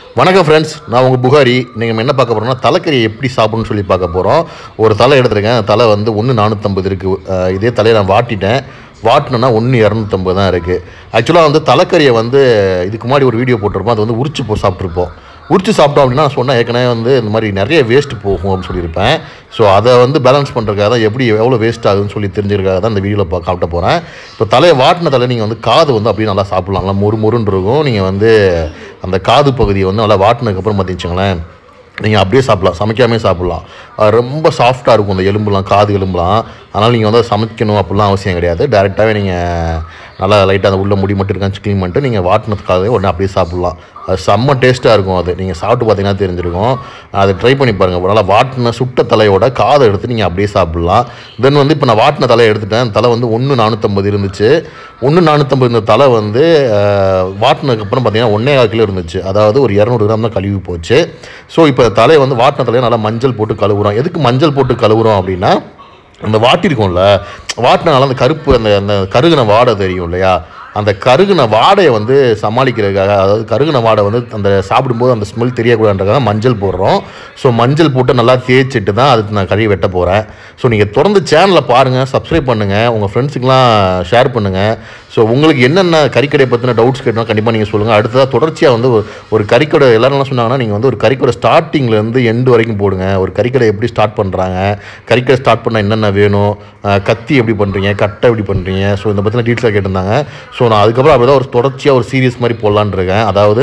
வணக்கம் ஃப்ரெண்ட்ஸ் நான் உங்கள் புகாரி நீங்கள் நம்ம என்ன பார்க்க போகிறோம்னா தலைக்கறியை எப்படி சாப்பிடணும்னு சொல்லி பார்க்க போகிறோம் ஒரு தலை எடுத்துருக்கேன் அந்த தலை வந்து ஒன்று நானூற்றம்பது இருக்குது இதே தலையை நான் வாட்டிட்டேன் வாட்டினேன்னா ஒன்று இரநூத்தம்பது தான் இருக்குது ஆக்சுவலாக வந்து தலைக்கறியை வந்து இதுக்கு முன்னாடி ஒரு வீடியோ போட்டிருப்போம் அது வந்து உரிச்சு போ சாப்பிட்ருப்போம் உரிச்சு சாப்பிட்டோம் அப்படின்னா நான் சொன்னேன் ஏற்கனவே வந்து இந்த மாதிரி நிறைய வேஸ்ட் போகும் அப்படின்னு சொல்லியிருப்பேன் ஸோ அதை வந்து பேலன்ஸ் பண்ணுறதுக்காக தான் எப்படி எவ்வளோ வேஸ்ட் ஆகுதுன்னு சொல்லி தெரிஞ்சுக்கிறதுக்காக தான் இந்த வீடியோவில் பா காட்ட போகிறேன் இப்போ தலையை வாட்டின தலை நீங்கள் வந்து காது வந்து அப்படியே நல்லா சாப்பிட்லாம் நல்லா மொறு மொறுன்னு இருக்கும் நீங்கள் வந்து அந்த காது பகுதியை வந்து நல்லா வாட்டினதுக்கப்புறம் பார்த்திச்சுங்களேன் நீங்கள் அப்படியே சாப்பிடலாம் சமைக்காமே சாப்பிட்லாம் அது ரொம்ப சாஃப்டாக இருக்கும் அந்த எலும்புலாம் காது எலும்புலாம் அதனால் நீங்கள் வந்து அதை சமைக்கணும் அப்படிலாம் அவசியம் கிடையாது டேரெக்டாகவே நீங்கள் நல்லா லைட்டாக அந்த உள்ள முடி மட்டும் இருக்கான்னு க்ளீன் பண்ணிட்டு நீங்கள் வாட்டினதுக்காகவே உடனே அப்படியே சாப்பிட்லாம் அது செம்ம டேஸ்ட்டாக இருக்கும் அது நீங்கள் சாப்பிட்டு பார்த்தீங்கன்னா தெரிஞ்சிருக்கும் அதை ட்ரை பண்ணி பாருங்கள் நல்லா வாட்டின சுட்ட தலையோட காதை எடுத்து நீங்கள் அப்படியே சாப்பிட்லாம் தென் வந்து இப்போ நான் வாட்டின தலையை எடுத்துட்டேன் அந்த தலை வந்து ஒன்று நானூற்றம்பது இருந்துச்சு ஒன்று நானூற்றம்பது இந்த தலை வந்து அஹ், வாட்டினதுக்கப்புறம் பார்த்தீங்கன்னா ஒன்றே கால் கிலோ இருந்துச்சு அதாவது ஒரு இரநூறு கிராம் தான் கழுவி போச்சு ஸோ இப்போ தலையை வந்து வாட்டின தலையை நல்லா மஞ்சள் போட்டு கழுவுறோம் எதுக்கு மஞ்சள் போட்டு கழுவுறோம் அப்படின்னா அந்த வாட்டிருக்கோம்ல வாட்டினால அந்த கருப்பு அந்த அந்த கருகின வாடை தெரியும் இல்லையா அந்த கருகின வாடையை வந்து சமாளிக்கிறதுக்காக அதாவது கருகின வாடை வந்து அந்த சாப்பிடும்போது அந்த ஸ்மெல் தெரியக்கூடாதுன்றதுக்காக மஞ்சள் போடுறோம் ஸோ மஞ்சள் போட்டு நல்லா தேய்ச்சிட்டு தான் அதுக்கு நான் கழுவி வெட்ட போகிறேன் ஸோ நீங்கள் தொடர்ந்து சேனலை பாருங்கள் சப்ஸ்கிரைப் பண்ணுங்கள் உங்கள் ஃப்ரெண்ட்ஸுக்கெலாம் ஷேர் பண்ணுங்கள் ஸோ உங்களுக்கு என்னென்ன கறிக்கடை பற்றின டவுட்ஸ் கேட்டால் கண்டிப்பாக நீங்கள் சொல்லுங்கள் அடுத்ததாக தொடர்ச்சியாக வந்து ஒரு- ஒரு கறிக்கடை எல்லாரும் என்ன சொன்னாங்கன்னா நீங்கள் வந்து ஒரு கறிக்கடை ஸ்டார்டிங்லேருந்து எண்டு வரைக்கும் போடுங்க ஒரு கறிக்கடை எப்படி ஸ்டார்ட் பண்ணுறாங்க கறிக்கடை ஸ்டார்ட் பண்ண என்னென்ன வேணும் அஹ் கத்தி எப்படி பண்ணுறீங்க கட்டை எப்படி பண்ணுறீங்க ஸோ இந்த பற்றின டீட்டெயிலாக கேட்டிருந்தாங்க ஸோ நான் அதுக்கப்புறம் அப்படி தான் ஒரு தொடர்ச்சியாக ஒரு சீரியஸ் மாதிரி போடலான்னு இருக்கேன் அதாவது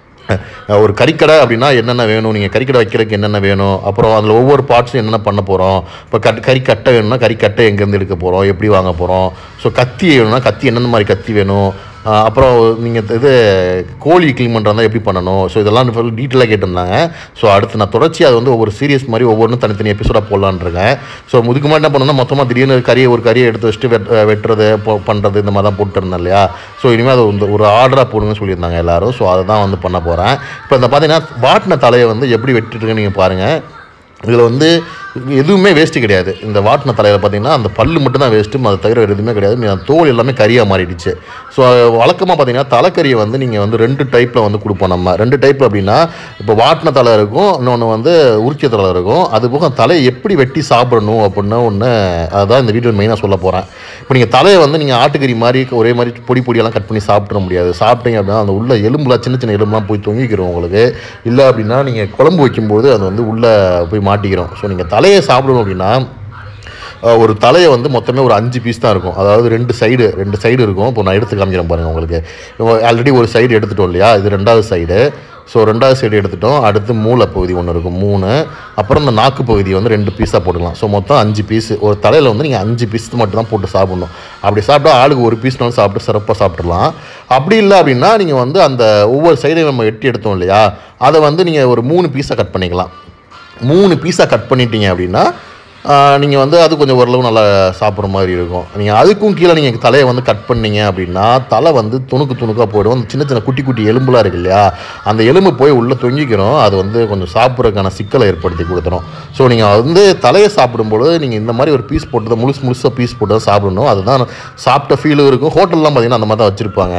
அஹ் ஒரு கறிக்கடை அப்படின்னா என்னென்ன வேணும் நீங்கள் கறிக்கடை வைக்கிறதுக்கு என்னென்ன வேணும் அப்புறம் அதில் ஒவ்வொரு பார்ட்ஸும் என்னென்ன பண்ண போகிறோம் இப்போ கட் கறி கட்டை வேணும்னா கறி கட்டை எங்கேருந்து எடுக்க போகிறோம் எப்படி வாங்க போகிறோம் ஸோ கத்தி வேணும்னா கத்தி என்னென்ன மாதிரி கத்தி வேணும் அஹ் அப்புறம் நீங்கள் இது கோழி க்ளீன் பண்ணுறதா எப்படி பண்ணணும் ஸோ இதெல்லாம் ஃபுல் டீட்டெயிலாக கேட்டிருந்தாங்க ஸோ அடுத்து நான் தொடர்ச்சி அது வந்து ஒவ்வொரு சீரியஸ் மாதிரி ஒவ்வொன்றும் தனித்தனி எபிசோடாக போடலான்னு இருக்கேன் ஸோ முதுக்கு மாதிரி என்ன பண்ணணும்னா மொத்தமாக திடீர்னு கறியை ஒரு கறியை எடுத்து வச்சுட்டு வெட் வெட்டுறது பொ- பண்ணுறது இந்த மாதிரி தான் போட்டு இருந்தேன் இல்லையா ஸோ இனிமேல் அது வந்து ஒரு ஆர்டராக போடுங்கன்னு சொல்லியிருந்தாங்க எல்லாரும் ஸோ அதை தான் வந்து பண்ண போகிறேன் இப்போ இந்த பார்த்தீங்கன்னா வாட்டின தலையை வந்து எப்படி வெட்டிட்டுருக்குன்னு நீங்கள் பாருங்கள் இதில் வந்து எதுவுமே வேஸ்ட்டு கிடையாது இந்த வாட்டின தலையில் பார்த்தீங்கன்னா அந்த பல்லு மட்டும் தான் வேஸ்ட்டு அதை தவிர வேறு எதுவுமே கிடையாது மீதி அந்த தோல் எல்லாமே கறியாக மாறிடுச்சு ஸோ வழக்கமாக பார்த்தீங்கன்னா தலைக்கறியை வந்து நீங்கள் வந்து ரெண்டு டைப்பில் வந்து கொடுப்போம் நம்ம ரெண்டு டைப் அப்படின்னா இப்போ வாட்டின தலை இருக்கும் இன்னொன்று வந்து உரிச்ச தலை இருக்கும் அது போக அந்த தலையை எப்படி வெட்டி சாப்பிடணும் அப்படின்னு ஒன்று அதுதான் இந்த வீடியோ மெயினாக சொல்ல போகிறேன் இப்போ நீங்கள் தலையை வந்து நீங்கள் ஆட்டுக்கறி மாதிரி ஒரே மாதிரி பொடி பொடியெல்லாம் கட் பண்ணி சாப்பிட முடியாது சாப்பிட்டீங்க அப்படின்னா அந்த உள்ள எலும்புலாம் சின்ன சின்ன எலும்புலாம் போய் தொங்கிக்கிறோம் உங்களுக்கு இல்லை அப்படின்னா நீங்கள் குழம்பு வைக்கும்போது அது வந்து உள்ளே போய் மாட்டிக்கிறோம் ஸோ நீங்கள் தலையை சாப்பிடணும் அப்படின்னா அஹ், ஒரு தலையை வந்து மொத்தமே ஒரு அஞ்சு பீஸ் தான் இருக்கும் அதாவது ரெண்டு சைடு ரெண்டு சைடு இருக்கும் இப்போ நான் எடுத்து காமிக்கிறேன் பாருங்கள் உங்களுக்கு ஆல்ரெடி ஒரு சைடு எடுத்துட்டோம் இல்லையா இது ரெண்டாவது சைடு ஸோ ரெண்டாவது சைடு எடுத்துட்டோம் அடுத்து மூளை பகுதி ஒன்று இருக்கும் மூணு அப்புறம் இந்த நாக்கு பகுதி வந்து ரெண்டு பீஸாக போட்டுக்கலாம் ஸோ மொத்தம் அஞ்சு பீஸ் ஒரு தலையில் வந்து நீங்கள் அஞ்சு பீஸ் மட்டும் தான் போட்டு சாப்பிடணும் அப்படி சாப்பிட்டா ஆளுக்கு ஒரு பீஸ்னாலும் சாப்பிட்டு சிறப்பாக சாப்பிட்றலாம் அப்படி இல்லை அப்படின்னா நீங்கள் வந்து அந்த ஒவ்வொரு சைடையும் நம்ம வெட்டி எடுத்தோம் இல்லையா அதை வந்து நீங்கள் ஒரு மூணு பீஸாக கட் பண்ணிக்கலாம் மூணு பீஸாக கட் பண்ணிட்டீங்க அப்படின்னா நீங்கள் வந்து அது கொஞ்சம் ஓரளவு நல்லா சாப்பிட்ற மாதிரி இருக்கும் நீங்கள் அதுக்கும் கீழே நீங்கள் தலையை வந்து கட் பண்ணீங்க அப்படின்னா தலை வந்து துணுக்கு துணுக்காக போயிடும் அந்த சின்ன சின்ன குட்டி குட்டி எலும்புலாம் இருக்கு இல்லையா அந்த எலும்பு போய் உள்ளே தொங்கிக்கிறோம் அது வந்து கொஞ்சம் சாப்பிட்றதுக்கான சிக்கலை ஏற்படுத்தி கொடுத்துரும் ஸோ நீங்கள் வந்து தலையை சாப்பிடும்போது நீங்கள் இந்த மாதிரி ஒரு பீஸ் போட்டு தான் முழுசு முழுசாக பீஸ் போட்டு தான் சாப்பிடணும் அதுதான் சாப்பிட்ட ஃபீலும் இருக்கும் ஹோட்டல்லாம் பார்த்தீங்கன்னா அந்த மாதிரி தான் வச்சுருப்பாங்க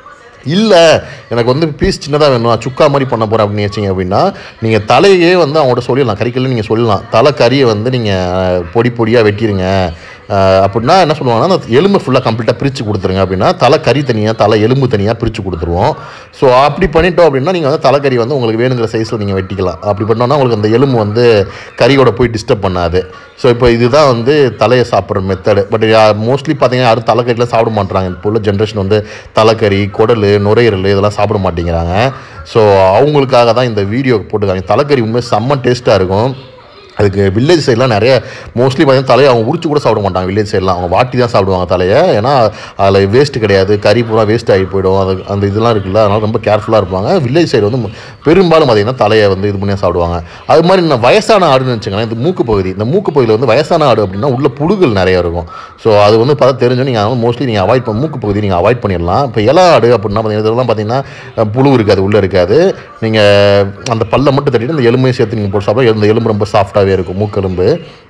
இல்லை எனக்கு வந்து பீஸ் சின்னதாக வேணும் நான் சுக்கா மாதிரி பண்ண போகிறேன் அப்படின்னு நினச்சிங்க அப்படின்னா நீங்கள் தலையே வந்து அவங்கள்ட்ட சொல்லிடலாம் கறிக்கல்ல நீங்கள் சொல்லலாம் தலை கறியை வந்து நீங்கள் பொடி பொடியாக வெட்டிடுங்க அஹ் அப்படின்னா என்ன சொல்லுவாங்கன்னா அந்த எலும்பு ஃபுல்லாக கம்ப்ளீட்டாக பிரித்து கொடுத்துருங்க அப்படின்னா தலை கறி தனியாக தலை எலும்பு தனியாக பிரித்து கொடுத்துருவோம் ஸோ அப்படி பண்ணிட்டோம் அப்படின்னா நீங்கள் வந்து தலைக்கறி வந்து உங்களுக்கு வேணுங்கிற சைஸில் நீங்கள் வெட்டிக்கலாம் அப்படி பண்ணோன்னா உங்களுக்கு அந்த எலும்பு வந்து கறியோட போய் டிஸ்டர்ப் பண்ணாது ஸோ இப்போ இதுதான் வந்து தலையை சாப்பிட்ற மெத்தடு பட் மோஸ்ட்லி பார்த்தீங்கன்னா யாரும் தலைக்கறிலாம் சாப்பிட மாட்றாங்க இப்போ உள்ள ஜென்ரேஷன் வந்து தலைக்கறி குடல் நுரையீரல் இதெல்லாம் சாப்பிட மாட்டேங்கிறாங்க ஸோ அவங்களுக்காக தான் இந்த வீடியோ போட்டுருக்காங்க தலைக்கறி உண்மையாக செம்ம டேஸ்ட்டாக இருக்கும் அதுக்கு வில்லேஜ் சைட்லாம் நிறைய மோஸ்ட்லி பார்த்தீங்கன்னா தலையை அவங்க உரிச்சு கூட சாப்பிட மாட்டாங்க வில்லேஜ் சைட்லாம் அவங்க வாட்டி தான் சாப்பிடுவாங்க தலையை ஏன்னா அதில் வேஸ்ட் கிடையாது கறி பூரா வேஸ்ட் ஆகி போயிடும் அது அந்த இதெல்லாம் இருக்குல்ல அதனால் ரொம்ப கேர்ஃபுல்லாக இருப்பாங்க வில்லேஜ் சைடு வந்து பெரும்பாலும் பார்த்தீங்கன்னா தலையை வந்து இது பண்ணி சாப்பிடுவாங்க அது மாதிரி இந்த வயசான ஆடுன்னு வச்சுக்கோங்களேன் இந்த மூக்கு பகுதி இந்த மூக்கு பகுதியில் வந்து வயசான ஆடு அப்படின்னா உள்ள புழுகள் நிறைய இருக்கும் ஸோ அது வந்து பார்த்தா தெரிஞ்சு நீங்கள் மோஸ்ட்லி நீங்கள் அவாய்ட் பண்ண மூக்கு பகுதி நீங்கள் அவாய்ட் பண்ணிடலாம் இப்போ இலை ஆடு அப்படின்னா பார்த்தீங்கன்னா இதெல்லாம் பார்த்தீங்கன்னா அஹ், புழு இருக்காது உள்ளே இருக்காது நீங்கள் அந்த பல்லை மட்டும் தட்டிட்டு அந்த எலும்பையும் சேர்த்து நீங்கள் போட்டு சாப்பிட்டா இந்த எலும்பு ரொம்ப சாஃப்டாகவே இருக்கும் மூக்கெலும்பு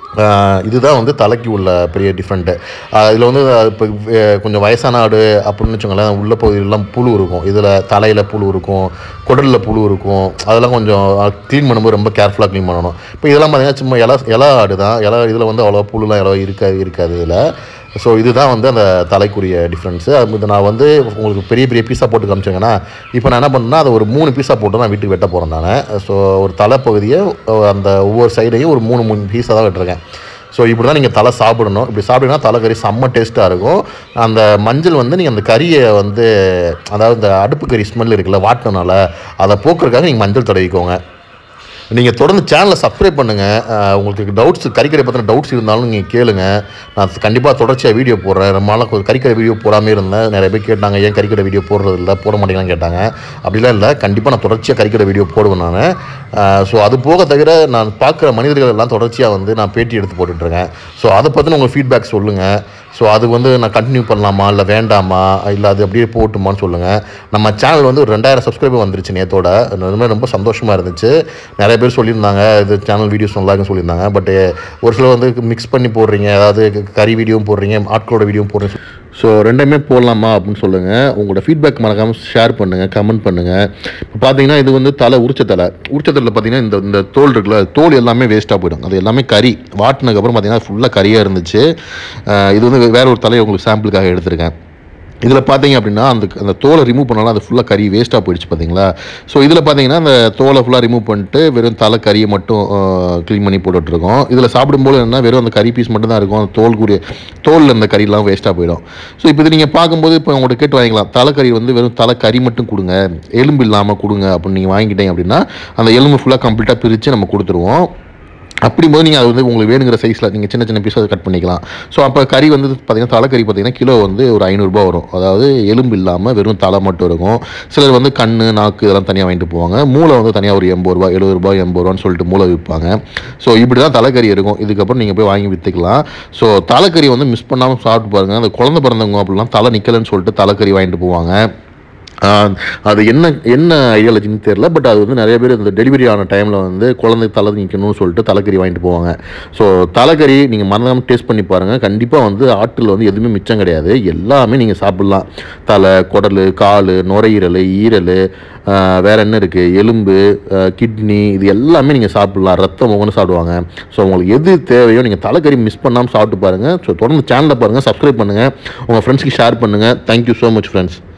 ஆஹ் இதுதான் வந்து தலைக்கு உள்ள பெரிய டிஃப்ரெண்ட்டு இதில் வந்து இப்போ கொஞ்சம் வயசான ஆடு அப்படின்னு வச்சுக்கோங்களேன் உள்ள பகுதியிலலாம் புழு இருக்கும் இதில் தலையில் புழு இருக்கும் குடலில் புழு இருக்கும் அதெல்லாம் கொஞ்சம் க்ளீன் பண்ணும்போது ரொம்ப கேர்ஃபுல்லாக க்ளீன் பண்ணணும் இப்போ இதெல்லாம் பார்த்தீங்கன்னா சும்மா இலை இலை ஆடு தான் இலை இதில் வந்து அவ்வளோ புழுலாம் எவ்வளோ இருக்காது இருக்காது இதில் ஸோ இதுதான் வந்து அந்த தலைக்குரிய டிஃப்ரென்ஸு அது இது நான் வந்து உங்களுக்கு பெரிய பெரிய பீஸாக போட்டு காமிச்சிங்கன்னா இப்போ நான் என்ன பண்ணேன்னா அதை ஒரு மூணு பீஸாக போட்டு நான் வீட்டுக்கு வெட்ட போகிறேன் நான் ஸோ ஒரு தலைப்பகுதியை அந்த ஒவ்வொரு சைடையும் ஒரு மூணு மூணு பீஸாக தான் வெட்டிருக்கேன் ஸோ இப்படி தான் நீங்கள் தலை சாப்பிடணும் இப்படி சாப்பிட்டீங்கன்னா தலைக்கறி செம்ம டேஸ்ட்டாக இருக்கும் அந்த மஞ்சள் வந்து நீங்கள் அந்த கறியை வந்து அதாவது இந்த அடுப்பு கறி ஸ்மெல் இருக்குல்ல வாட்டினால அதை போக்குறதுக்காக நீங்கள் மஞ்சள் தடவிக்கோங்க நீங்கள் தொடர்ந்து சேனலை சப்ஸ்கிரைப் பண்ணுங்கள் உங்களுக்கு டவுட்ஸ் கறிக்கடை பற்றின டவுட்ஸ் இருந்தாலும் நீங்கள் கேளுங்க நான் கண்டிப்பாக தொடர்ச்சியாக வீடியோ போடுறேன் ரொம்ப நாளாக கொஞ்சம் கறிக்கடை வீடியோ போடாமே இருந்தேன் நிறைய பேர் கேட்டாங்க ஏன் கறிக்கடை வீடியோ போடுறது இல்லை போட மாட்டேங்கன்னு கேட்டாங்க அப்படிலாம் இல்லை கண்டிப்பாக நான் தொடர்ச்சியாக கறிக்கடை வீடியோ போடுவேன் நான் ஸோ அது போக தவிர நான் பார்க்குற மனிதர்கள் எல்லாம் தொடர்ச்சியாக வந்து நான் பேட்டி எடுத்து போட்டுட்ருக்கேன் ஸோ அதை பற்றின உங்கள் ஃபீட்பேக் சொல்லுங்கள் ஸோ அது வந்து நான் கண்டினியூ பண்ணலாமா இல்லை வேண்டாமா இல்லை அது அப்படியே போட்டுமான்னு சொல்லுங்கள் நம்ம சேனல் வந்து ஒரு ரெண்டாயிரம் சப்ஸ்கிரைபர் வந்துருச்சு நேத்தோட ரொம்ப ரொம்ப சந்தோஷமாக இருந்துச்சு நிறைய பேர் சொல்லியிருந்தாங்க இது சேனல் வீடியோஸ் நல்லா இருக்குன்னு சொல்லியிருந்தாங்க பட் ஒரு சிலர் வந்து மிக்ஸ் பண்ணி போடுறீங்க அதாவது கறி வீடியோவும் போடுறீங்க ஆட்களோட வீடியோவும் போடுறீங்க ஸோ ரெண்டுமே போடலாமா அப்படின்னு சொல்லுங்கள் உங்களோட ஃபீட்பேக் மறக்காமல் ஷேர் பண்ணுங்கள் கமெண்ட் பண்ணுங்கள் இப்போ பார்த்தீங்கன்னா இது வந்து தலை உரிச்ச தலை உரிச்ச தலையில் பார்த்தீங்கன்னா இந்த இந்த தோல் இருக்குல்ல தோல் எல்லாமே வேஸ்ட்டாக போயிடும் அது எல்லாமே கறி வாட்டினதுக்கப்புறம் பார்த்தீங்கன்னா ஃபுல்லாக கறியாக இருந்துச்சு அஹ் இது வந்து வேற ஒரு தலையை உங்களுக்கு சாம்பிளுக்காக எடுத்திருக்கேன் இதில் பார்த்தீங்க அப்படின்னா அந்த அந்த தோலை ரிமூவ் பண்ணாலும் அது ஃபுல்லாக கறி வேஸ்ட்டாக போயிடுச்சு பார்த்தீங்களா ஸோ இதில் பார்த்தீங்கன்னா அந்த தோலை ஃபுல்லாக ரிமூவ் பண்ணிட்டு வெறும் தலை கறியை மட்டும் க்ளீன் பண்ணி போட்டுட்ருக்கோம் இதில் சாப்பிடும்போது என்ன வெறும் அந்த கறி பீஸ் மட்டும் தான் இருக்கும் அந்த தோல் கூடிய தோலில் இந்த கறிலாம் வேஸ்ட்டாக போயிடும் ஸோ இப்போ இது நீங்கள் பார்க்கும்போது இப்போ உங்கள்கிட்ட கேட்டு வாங்கிக்கலாம் தலைக்கறி வந்து வெறும் தலை கறி மட்டும் கொடுங்க எலும்பு இல்லாமல் கொடுங்க அப்படின்னு நீங்கள் வாங்கிட்டீங்க அப்படின்னா அந்த எலும்பு ஃபுல்லாக கம்ப்ளீட்டாக பிரித்து நம்ம கொடுத்துருவோம் அப்படிங்கும்போது நீங்கள் அது வந்து உங்களுக்கு வேணுங்கிற சைஸில் நீங்கள் சின்ன சின்ன பீஸாக கட் பண்ணிக்கலாம் ஸோ அப்போ கறி வந்து பார்த்தீங்கன்னா தலைக்கறி பார்த்தீங்கன்னா கிலோ வந்து ஒரு ஐநூறுரூபா வரும் அதாவது எலும்பு இல்லாமல் வெறும் தலை மட்டும் இருக்கும் சிலர் வந்து கண் நாக்கு இதெல்லாம் தனியாக வாங்கிட்டு போவாங்க மூளை வந்து தனியாக ஒரு எண்பது ரூபா எழுபது ரூபா எண்பது ரூபான்னு சொல்லிட்டு மூளை விற்பாங்க ஸோ இப்படி தான் தலைக்கறி இருக்கும் இதுக்கப்புறம் நீங்கள் போய் வாங்கி விற்றுக்கலாம் ஸோ தலைக்கறி வந்து மிஸ் பண்ணாமல் சாப்பிட்டு பாருங்கள் அந்த குழந்தை பிறந்தவங்க அப்படிலாம் தலை நிற்கலன்னு சொல்லிட்டு தலைக்கறி வாங்கிட்டு போவாங்க ஆஹ் அது என்ன என்ன ஐடியாலஜின்னு தெரில பட் அது வந்து நிறைய பேர் இந்த டெலிவரி ஆன டைமில் வந்து குழந்தை தலை நிற்கணும்னு சொல்லிட்டு தலைக்கறி வாங்கிட்டு போவாங்க ஸோ தலைக்கறி நீங்கள் மறந்தாமல் டேஸ்ட் பண்ணி பாருங்கள் கண்டிப்பாக வந்து ஆட்டில் வந்து எதுவுமே மிச்சம் கிடையாது எல்லாமே நீங்கள் சாப்பிட்லாம் தலை குடல் கால் நுரையீரல் ஈரல் ஆஹ் வேற என்ன இருக்குது எலும்பு கிட்னி இது எல்லாமே நீங்கள் சாப்பிட்லாம் ரத்தம் ஒவ்வொன்று சாப்பிடுவாங்க ஸோ உங்களுக்கு எது தேவையோ நீங்கள் தலைக்கறி மிஸ் பண்ணாமல் சாப்பிட்டு பாருங்கள் ஸோ தொடர்ந்து சேனலில் பாருங்கள் சப்ஸ்கிரைப் பண்ணுங்கள் உங்கள் ஃப்ரெண்ட்ஸ்க்கு ஷேர் பண்ணுங்கள் தேங்க்யூ ஸோ மச் ஃப்ரெண்ட்ஸ்